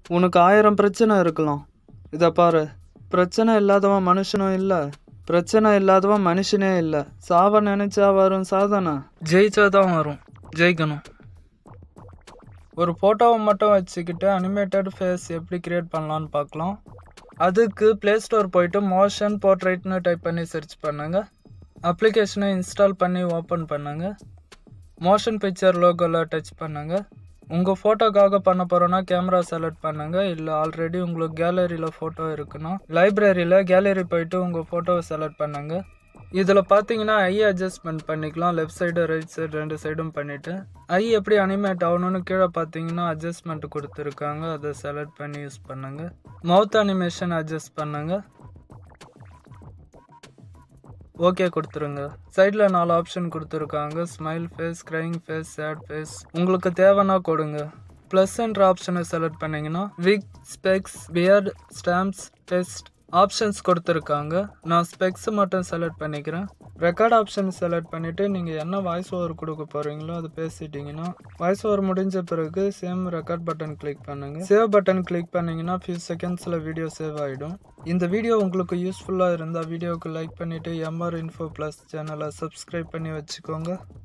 உனக்கு ஆயிரம் பிரச்சனை இருக்கலாம் இதை பாரு பிரச்சனை இல்லாதவன் மனுஷனும் இல்லை பிரச்சனை இல்லாதவன் மனுஷனே இல்லை சாவ நினைச்சா வரும் சாதனை ஜெயிச்சா தான் வரும் ஜெயிக்கணும் ஒரு ஃபோட்டோவை மட்டும் வச்சுக்கிட்டு அனிமேட்டட் ஃபேஸ் எப்படி கிரியேட் பண்ணலான்னு பார்க்கலாம் அதுக்கு ப்ளே ஸ்டோர் போயிட்டு மோஷன் போர்ட்ரைட்னு டைப் பண்ணி சர்ச் பண்ணுங்க அப்ளிகேஷனை இன்ஸ்டால் பண்ணி ஓப்பன் பண்ணுங்க மோஷன் பிக்சர் லோகோவில் டச் பண்ணுங்க உங்கள் ஃபோட்டோக்காக பண்ண போகிறோன்னா கேமரா செலக்ட் பண்ணுங்க இல்லை ஆல்ரெடி உங்களுக்கு கேலரியில் ஃபோட்டோ இருக்குன்னா லைப்ரரியில் கேலரி போயிட்டு உங்கள் ஃபோட்டோவை செலக்ட் பண்ணுங்க இதில் பார்த்தீங்கன்னா ஐ அட்ஜஸ்ட்மெண்ட் பண்ணிக்கலாம் லெஃப்ட் சைடு ரைட் சைடு ரெண்டு சைடும் பண்ணிவிட்டு ஐ எப்படி அனிமேட் ஆகணும்னு கீழே பார்த்தீங்கன்னா அட்ஜஸ்ட்மெண்ட் கொடுத்துருக்காங்க அதை செலக்ட் பண்ணி யூஸ் பண்ணுங்க மவுத் அனிமேஷன் அட்ஜஸ்ட் பண்ணுங்க ஓகே கொடுத்துருங்க சைடில் நாலு ஆப்ஷன் கொடுத்துருக்காங்க smile face crying face sad face உங்களுக்கு தேவைன்னா கொடுங்க ப்ளஸ்ன்ற ஆப்ஷனை செலக்ட் பண்ணிங்கன்னா wig specs beard stamps test options கொடுத்துருக்காங்க நான் ஸ்பெக்ஸ் மட்டும் செலக்ட் பண்ணிக்கிறேன் ரெக்கார்ட் ஆப்ஷன் செலக்ட் பண்ணிவிட்டு நீங்கள் என்ன வாய்ஸ் ஓவர் கொடுக்க போகிறீங்களோ அது பேசிட்டீங்கன்னா வாய்ஸ் ஓவர் முடிஞ்ச பிறகு சேம் ரெக்கார்ட் பட்டன் கிளிக் பண்ணுங்கள் சேவ் பட்டன் கிளிக் பண்ணிங்கன்னா ஃபியூ செகண்ட்ஸில் வீடியோ சேவ் ஆகிடும் இந்த வீடியோ உங்களுக்கு யூஸ்ஃபுல்லாக இருந்தால் வீடியோவுக்கு லைக் பண்ணிவிட்டு எம்ஆர் இன்ஃபோ ப்ளஸ் சேனலை சப்ஸ்கிரைப் பண்ணி வச்சுக்கோங்க